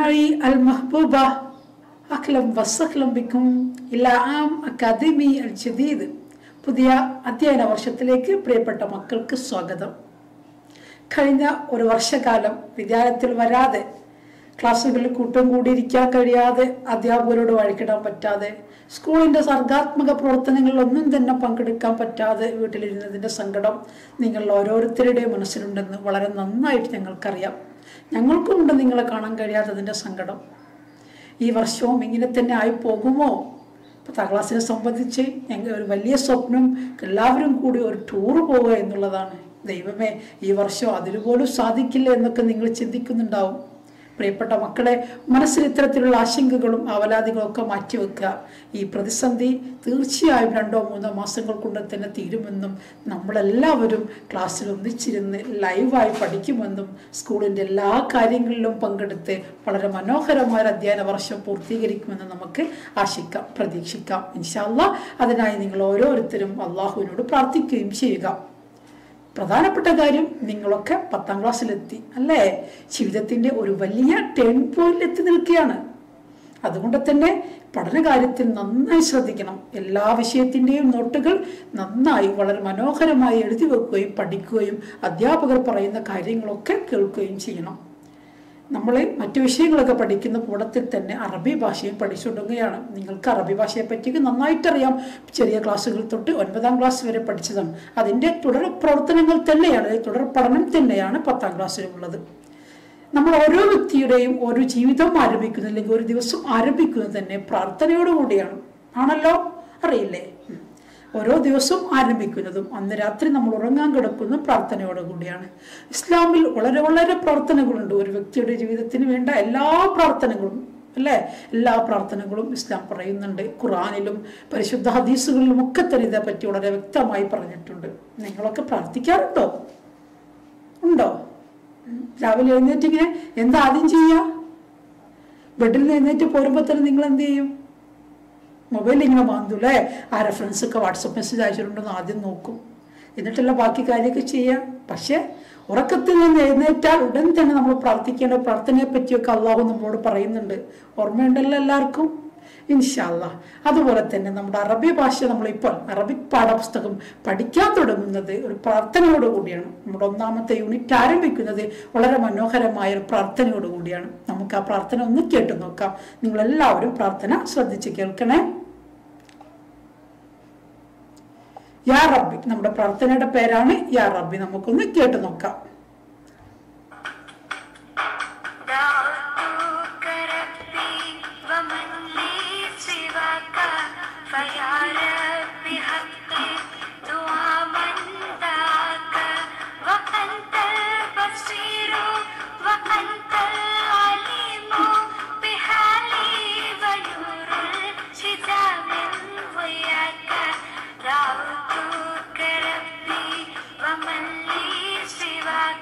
مستمعي المحبوبة أهلا وسهلا بكم إلى عام أكاديمي الجديد പുതിയ അധ്യയന വർഷത്തിലേക്ക് പ്രിയപ്പെട്ട മക്കൾക്ക് സ്വാഗതം കഴിഞ്ഞ ഒരു വർഷക്കാലം വിദ്യാലയത്തിൽ വരാതെ ക്ലാസ്സുകളിൽ കൂട്ടം കൂടിയിരിക്കാൻ കഴിയാതെ അധ്യാപകരോട് വഴിക്കിടാൻ പറ്റാതെ സ്കൂളിന്റെ സർഗാത്മക പ്രവർത്തനങ്ങളിലൊന്നും തന്നെ പങ്കെടുക്കാൻ പറ്റാതെ വീട്ടിലിരുന്നതിന്റെ സങ്കടം നിങ്ങൾ ഓരോരുത്തരുടെയും മനസ്സിലുണ്ടെന്ന് വളരെ നന്നായിട്ട് ഞങ്ങൾക്കറിയാം ഞങ്ങൾക്കുമുണ്ട് നിങ്ങളെ കാണാൻ കഴിയാത്തതിന്റെ സങ്കടം ഈ വർഷവും ഇങ്ങനെ തന്നെ ആയി പോകുമോ പത്താം ക്ലാസ്സിനെ സംബന്ധിച്ച് ഞങ്ങൾ ഒരു വലിയ സ്വപ്നം എല്ലാവരും കൂടി ഒരു ടൂർ പോവുക എന്നുള്ളതാണ് ദൈവമേ ഈ വർഷം അതിനുപോലും സാധിക്കില്ല എന്നൊക്കെ നിങ്ങൾ ചിന്തിക്കുന്നുണ്ടാവും പ്രിയപ്പെട്ട മക്കളെ മനസ്സിൽ ഇത്തരത്തിലുള്ള ആശങ്കകളും അവലാദികളും ഒക്കെ മാറ്റിവെക്കുക ഈ പ്രതിസന്ധി തീർച്ചയായും രണ്ടോ മൂന്നോ മാസങ്ങൾ കൊണ്ട് തന്നെ തീരുമെന്നും നമ്മളെല്ലാവരും ക്ലാസ്സിൽ ഒന്നിച്ചിരുന്ന് ലൈവായി പഠിക്കുമെന്നും സ്കൂളിൻ്റെ എല്ലാ കാര്യങ്ങളിലും പങ്കെടുത്ത് വളരെ മനോഹരമായ ഒരു അധ്യയന വർഷം പൂർത്തീകരിക്കുമെന്ന് നമുക്ക് ആശിക്കാം പ്രതീക്ഷിക്കാം ഇൻഷാല്ല അതിനായി നിങ്ങൾ ഓരോരുത്തരും അള്ളാഹുവിനോട് പ്രാർത്ഥിക്കുകയും ചെയ്യുക പ്രധാനപ്പെട്ട കാര്യം നിങ്ങളൊക്കെ പത്താം ക്ലാസ്സിലെത്തി അല്ലേ ജീവിതത്തിന്റെ ഒരു വലിയ ടേൺ പോയിന്റിൽ എത്തി നിൽക്കുകയാണ് അതുകൊണ്ട് തന്നെ പഠന കാര്യത്തിൽ നന്നായി ശ്രദ്ധിക്കണം എല്ലാ വിഷയത്തിൻ്റെയും നോട്ടുകൾ നന്നായി വളരെ മനോഹരമായി എഴുതി വെക്കുകയും പഠിക്കുകയും അധ്യാപകർ പറയുന്ന കാര്യങ്ങളൊക്കെ കേൾക്കുകയും ചെയ്യണം നമ്മൾ മറ്റു വിഷയങ്ങളൊക്കെ പഠിക്കുന്ന കൂടത്തിൽ തന്നെ അറബി ഭാഷയും പഠിച്ചുകൊടുക്കുകയാണ് നിങ്ങൾക്ക് അറബി ഭാഷയെ പറ്റി നന്നായിട്ടറിയാം ചെറിയ ക്ലാസ്സുകൾ തൊട്ട് ഒൻപതാം ക്ലാസ് വരെ പഠിച്ചതാണ് അതിൻ്റെ തുടർ പ്രവർത്തനങ്ങൾ തന്നെയാണ് തുടർ പഠനം തന്നെയാണ് പത്താം ക്ലാസ്സിലുള്ളത് നമ്മൾ ഓരോ വ്യക്തിയുടെയും ഓരോ ജീവിതം ആരംഭിക്കുന്നത് അല്ലെങ്കിൽ ഒരു ദിവസം ആരംഭിക്കുന്നത് തന്നെ പ്രാർത്ഥനയോടുകൂടിയാണ് ആണല്ലോ അറിയില്ലേ ഉം. ഓരോ ദിവസവും ആരംഭിക്കുന്നതും അന്ന് രാത്രി നമ്മൾ ഉറങ്ങാൻ കിടക്കുന്നതും പ്രാർത്ഥനയോട് കൂടിയാണ് ഇസ്ലാമിൽ വളരെ വളരെ പ്രാർത്ഥനകളുണ്ട് ഒരു വ്യക്തിയുടെ ജീവിതത്തിന് വേണ്ട എല്ലാ പ്രാർത്ഥനകളും അല്ലേ എല്ലാ പ്രാർത്ഥനകളും ഇസ്ലാം പറയുന്നുണ്ട് ഖുറാനിലും പരിശുദ്ധ ഹദീസുകളിലും ഒക്കെ തന്നെ ഇതേപ്പറ്റി വളരെ വ്യക്തമായി പറഞ്ഞിട്ടുണ്ട് നിങ്ങളൊക്കെ പ്രാർത്ഥിക്കാറുണ്ടോ ഉണ്ടോ ഉം. രാവിലെ എഴുന്നേറ്റ് ഇങ്ങനെ എന്താ ആദ്യം ചെയ്യുക ബെഡിൽ നിന്ന് എഴുന്നേറ്റ് പോരുമ്പോൾ തന്നെ നിങ്ങൾ എന്ത് ചെയ്യും മൊബൈൽ ഇങ്ങനെ മാന്തൂലേ ആരെ ഫ്രണ്ട്സൊക്കെ വാട്സപ്പ് മെസ്സേജ് അയച്ചിട്ടുണ്ടെന്ന് ആദ്യം നോക്കും എന്നിട്ടല്ല ബാക്കി കാര്യമൊക്കെ ചെയ്യാം പക്ഷെ ഉറക്കത്തിൽ നിന്ന് എഴുന്നേറ്റാൽ ഉടൻ തന്നെ നമ്മൾ പ്രാർത്ഥിക്കേണ്ട പ്രാർത്ഥനയെ പറ്റിയൊക്കെ അള്ളാഹു നമ്മളോട് പറയുന്നുണ്ട് ഓർമ്മയുണ്ടല്ലോ എല്ലാവർക്കും ഇൻഷാല്ല അതുപോലെ തന്നെ നമ്മുടെ അറബി ഭാഷ നമ്മളിപ്പോൾ അറബിക് പാഠപുസ്തകം പഠിക്കാൻ തുടങ്ങുന്നത് ഒരു പ്രാർത്ഥനയോട് കൂടിയാണ് നമ്മുടെ ഒന്നാമത്തെ യൂണിറ്റ് ആരംഭിക്കുന്നത് വളരെ മനോഹരമായ ഒരു പ്രാർത്ഥനയോട് കൂടിയാണ് നമുക്ക് ആ പ്രാർത്ഥന ഒന്ന് കേട്ടു നോക്കാം നിങ്ങൾ എല്ലാവരും പ്രാർത്ഥന ശ്രദ്ധിച്ച് കേൾക്കണേ യാ റബ്ബി നമ്മുടെ പ്രാർത്ഥനയുടെ പേരാണ് യാ റബ്ബി നമുക്കൊന്ന് കേട്ടു നോക്കാം دعوتك ربي ومن لي سواك فيا ربي حقي دعاء من دعاك وأنت البصير وأنت العليم بحالي ونور الختام وياك دعوتك ربي ومن لي سواك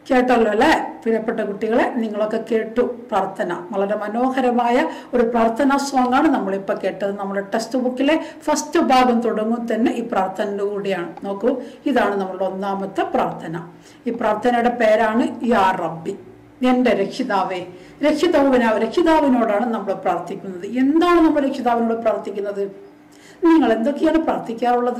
കേട്ടല്ലോ അല്ലേ പ്രിയപ്പെട്ട കുട്ടികളെ നിങ്ങളൊക്കെ കേട്ടു പ്രാർത്ഥന വളരെ മനോഹരമായ ഒരു പ്രാർത്ഥനാ സോങ് ആണ് നമ്മളിപ്പോൾ കേട്ടത് നമ്മുടെ ടെക്സ്റ്റ് ബുക്കിലെ ഫസ്റ്റ് ഭാഗം തുടങ്ങും തന്നെ ഈ പ്രാർത്ഥനയുടെ കൂടിയാണ് നോക്കൂ ഇതാണ് നമ്മളുടെ ഒന്നാമത്തെ പ്രാർത്ഥന ഈ പ്രാർത്ഥനയുടെ പേരാണ് യാ റബ്ബി എൻ്റെ രക്ഷിതാവേ രക്ഷിതാവിന രക്ഷിതാവിനോടാണ് നമ്മൾ പ്രാർത്ഥിക്കുന്നത് എന്താണ് നമ്മൾ രക്ഷിതാവിനോട് പ്രാർത്ഥിക്കുന്നത് നിങ്ങൾ എന്തൊക്കെയാണ് പ്രാർത്ഥിക്കാറുള്ളത്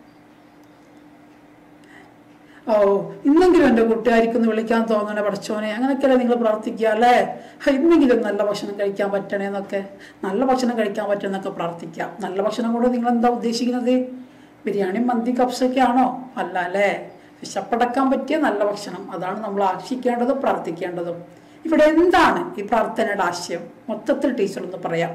ഓ ഇന്നെങ്കിലും എൻ്റെ കൂട്ടുകാരിക്കൊന്ന് വിളിക്കാൻ തോന്നണേ പഠിച്ചോനെ അങ്ങനെയൊക്കെയല്ലേ നിങ്ങൾ പ്രാർത്ഥിക്കുക അല്ലേ ഹ, ഇന്നെങ്കിലും നല്ല ഭക്ഷണം കഴിക്കാൻ പറ്റണേ എന്നൊക്കെ നല്ല ഭക്ഷണം കഴിക്കാൻ പറ്റുമെന്നൊക്കെ പ്രാർത്ഥിക്കാം നല്ല ഭക്ഷണം കൊണ്ട് നിങ്ങൾ എന്താ ഉദ്ദേശിക്കുന്നത് ബിരിയാണി മന്തി കപ്സൊക്കെ ആണോ അല്ല അല്ലേ വിശപ്പടക്കാൻ പറ്റിയ നല്ല ഭക്ഷണം അതാണ് നമ്മൾ ആശിക്കേണ്ടതും പ്രാർത്ഥിക്കേണ്ടതും ഇവിടെ എന്താണ് ഈ പ്രാർത്ഥനയുടെ ആശയം മൊത്തത്തിൽ ടീച്ചർ ഒന്ന് പറയാം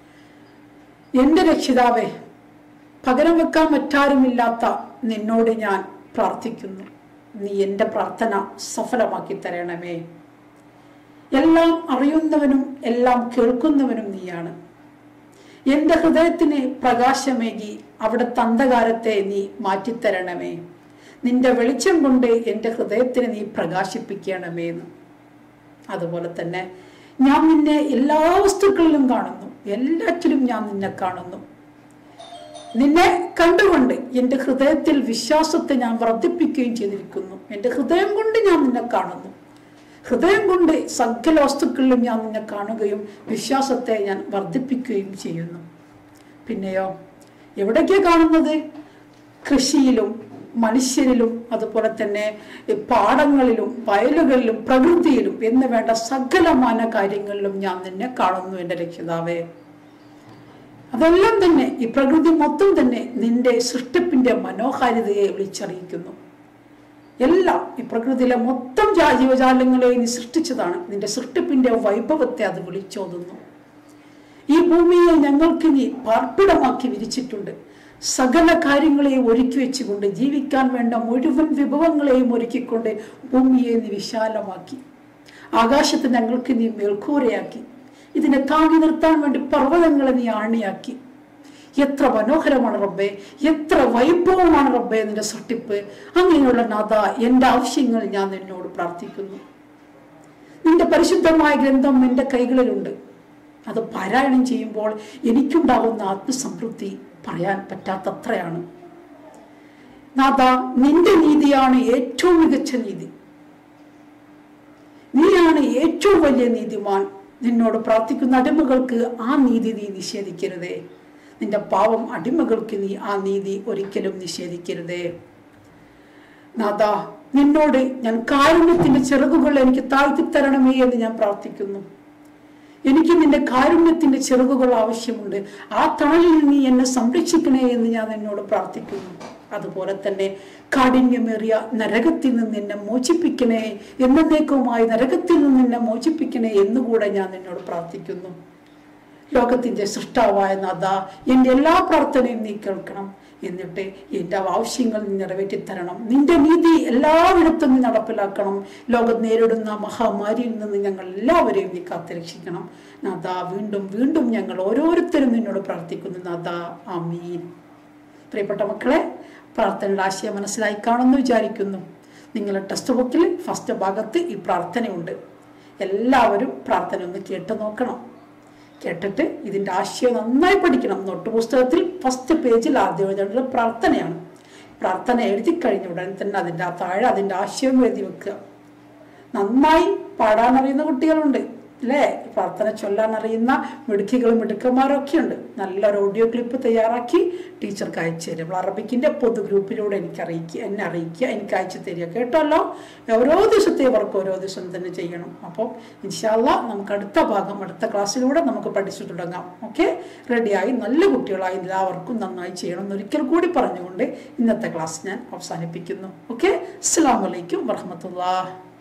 എൻ്റെ രക്ഷിതാവേ പകരം വെക്കാൻ മറ്റാരുമില്ലാത്ത നിന്നോട് ഞാൻ പ്രാർത്ഥിക്കുന്നു നീ എൻ്റെ പ്രാർത്ഥന സഫലമാക്കി തരണമേ എല്ലാം അറിയുന്നവനും എല്ലാം കേൾക്കുന്നവനും നീയാണ് എൻ്റെ ഹൃദയത്തിന് പ്രകാശമേകി അവിടുത്തെ അന്ധകാരത്തെ നീ മാറ്റിത്തരണമേ നിന്റെ വെളിച്ചം കൊണ്ട് എൻ്റെ ഹൃദയത്തിന് നീ പ്രകാശിപ്പിക്കണമേ എന്ന് അതുപോലെ തന്നെ ഞാൻ നിന്നെ എല്ലാ വസ്തുക്കളിലും കാണുന്നു എല്ലാറ്റിലും ഞാൻ നിന്നെ കാണുന്നു നിന്നെ കണ്ടുകൊണ്ട് എൻ്റെ ഹൃദയത്തിൽ വിശ്വാസത്തെ ഞാൻ വർദ്ധിപ്പിക്കുകയും ചെയ്തിരിക്കുന്നു എൻ്റെ ഹൃദയം കൊണ്ട് ഞാൻ നിന്നെ കാണുന്നു ഹൃദയം കൊണ്ട് സകല വസ്തുക്കളിലും ഞാൻ നിന്നെ കാണുകയും വിശ്വാസത്തെ ഞാൻ വർദ്ധിപ്പിക്കുകയും ചെയ്യുന്നു പിന്നെയോ എവിടേക്കാണ് കാണുന്നത് കൃഷിയിലും മനുഷ്യരിലും അതുപോലെ തന്നെ ഈ പാടങ്ങളിലും വയലുകളിലും പ്രകൃതിയിലും എന്ന് വേണ്ട സകലമാന കാര്യങ്ങളിലും ഞാൻ നിന്നെ കാണുന്നു എൻ്റെ രക്ഷിതാവേ അതെല്ലാം തന്നെ ഈ പ്രകൃതി മൊത്തം തന്നെ നിന്റെ സൃഷ്ടിപ്പിന്റെ മനോഹാരിതയെ വിളിച്ചറിയിക്കുന്നു എല്ലാം ഈ പ്രകൃതിയിലെ മൊത്തം ജാ- ജീവജാലങ്ങളെ നീ സൃഷ്ടിച്ചതാണ് നിന്റെ സൃഷ്ടിപ്പിന്റെ വൈഭവത്തെ അത് വിളിച്ചോതുന്നു ഈ ഭൂമിയെ ഞങ്ങൾക്ക് നീ പാർപ്പിടമാക്കി വിരിച്ചിട്ടുണ്ട് സകല കാര്യങ്ങളെയും ഒരുക്കി വെച്ചുകൊണ്ട് ജീവിക്കാൻ വേണ്ട മുഴുവൻ വിഭവങ്ങളെയും ഒരുക്കിക്കൊണ്ട് ഭൂമിയെ നീ വിശാലമാക്കി ആകാശത്ത് ഞങ്ങൾക്ക് നീ മേൽക്കൂരയാക്കി ഇതിനെ താങ്ങി നിർത്താൻ വേണ്ടി പർവ്വതങ്ങളെ നീ ആണിയാക്കി എത്ര മനോഹരമാണ് റബ്ബേ എത്ര വൈഭവമാണ് റബ്ബേ നിന്റെ സൃഷ്ടിപ്പ് അങ്ങനെയുള്ള നാഥ എൻ്റെ ആവശ്യങ്ങൾ ഞാൻ നിന്നോട് പ്രാർത്ഥിക്കുന്നു നിന്റെ പരിശുദ്ധമായ ഗ്രന്ഥം എൻ്റെ കൈകളിലുണ്ട് അത് പാരായണം ചെയ്യുമ്പോൾ എനിക്കുണ്ടാകുന്ന ആത്മസംതൃപ്തി പറയാൻ പറ്റാത്തത്രയാണ് നാഥ നിന്റെ നീതിയാണ് ഏറ്റവും മികച്ച നീതി നീയാണ് ഏറ്റവും വലിയ നീതിമാൻ നിന്നോട് പ്രാർത്ഥിക്കുന്ന അടിമകൾക്ക് ആ നീതി നീ നിഷേധിക്കരുതേ നിന്റെ പാവം അടിമകൾക്ക് നീ ആ നീതി ഒരിക്കലും നിഷേധിക്കരുതേ നാഥ നിന്നോട് ഞാൻ കാരുണ്യത്തിന്റെ ചിറകുകൾ എനിക്ക് താഴ്ത്തി തരണമേ എന്ന് ഞാൻ പ്രാർത്ഥിക്കുന്നു എനിക്ക് നിന്റെ കാരുണ്യത്തിന്റെ ചിറകുകൾ ആവശ്യമുണ്ട് ആ തണലിൽ നീ എന്നെ സംരക്ഷിക്കണേ എന്ന് ഞാൻ നിന്നോട് പ്രാർത്ഥിക്കുന്നു അതുപോലെ തന്നെ കാഠിന്യമേറിയ നരകത്തിൽ നിന്ന് എന്നെ മോചിപ്പിക്കണേ എന്നേക്കുമായി നരകത്തിൽ നിന്ന് എന്നെ മോചിപ്പിക്കണേ എന്നുകൂടെ ഞാൻ നിന്നോട് പ്രാർത്ഥിക്കുന്നു ലോകത്തിന്റെ സൃഷ്ടാവായ നാഥ എൻ്റെ എല്ലാ പ്രാർത്ഥനയും നീ കേൾക്കണം എന്നിട്ട് എൻ്റെ ആവശ്യങ്ങൾ നീ നിറവേറ്റി തരണം നിന്റെ നീതി എല്ലായിടത്തും നീ നടപ്പിലാക്കണം ലോകം നേരിടുന്ന മഹാമാരിയിൽ നിന്ന് ഞങ്ങൾ എല്ലാവരെയും നീ കാത്തുരക്ഷിക്കണം നാഥ വീണ്ടും വീണ്ടും ഞങ്ങൾ ഓരോരുത്തരും നിന്നോട് പ്രാർത്ഥിക്കുന്നു നാഥ ആമീൻ പ്രിയപ്പെട്ട മക്കളെ പ്രാർത്ഥനയുടെ ആശയം മനസ്സിലായി കാണുമെന്ന് വിചാരിക്കുന്നു നിങ്ങളുടെ ടെക്സ്റ്റ് ബുക്കിൽ ഫസ്റ്റ് ഭാഗത്ത് ഈ പ്രാർത്ഥനയുണ്ട് എല്ലാവരും പ്രാർത്ഥന ഒന്ന് കേട്ട് നോക്കണം കേട്ടിട്ട് ഇതിൻ്റെ ആശയം നന്നായി പഠിക്കണം നോട്ട് പുസ്തകത്തിൽ ഫസ്റ്റ് പേജിൽ ആദ്യം എഴുതേണ്ടത് പ്രാർത്ഥനയാണ് പ്രാർത്ഥന എഴുതി കഴിഞ്ഞ ഉടൻ തന്നെ അതിൻ്റെ ആ താഴെ അതിൻ്റെ ആശയം എഴുതി വെക്കുക നന്നായി പാടാൻ അറിയുന്ന കുട്ടികളുണ്ട് അല്ലേ പ്രാർത്ഥന ചൊല്ലാൻ അറിയുന്ന മിടുക്കികളും മിടുക്കന്മാരും ഒക്കെ ഉണ്ട് നല്ലൊരു ഓഡിയോ ക്ലിപ്പ് തയ്യാറാക്കി ടീച്ചർക്ക് അയച്ചു തരും അറബിക്കിൻ്റെ പൊതു ഗ്രൂപ്പിലൂടെ എനിക്ക് അറിയിക്കുക എന്നെ അറിയിക്കുക എനിക്ക് അയച്ചു തരിക കേട്ടല്ലോ ഓരോ ദിവസത്തെ വർക്ക് ഓരോ ദിവസം തന്നെ ചെയ്യണം അപ്പോൾ ഇൻഷാല്ല നമുക്ക് അടുത്ത ഭാഗം അടുത്ത ക്ലാസ്സിലൂടെ നമുക്ക് പഠിച്ചു തുടങ്ങാം ഓക്കെ റെഡിയായി നല്ല കുട്ടികളായി എല്ലാവർക്കും നന്നായി ചെയ്യണം എന്നൊരിക്കൽ കൂടി പറഞ്ഞുകൊണ്ട് ഇന്നത്തെ ക്ലാസ് ഞാൻ അവസാനിപ്പിക്കുന്നു ഓക്കെ അസ്സാം വലൈക്കും വർഹമത്തുള്ള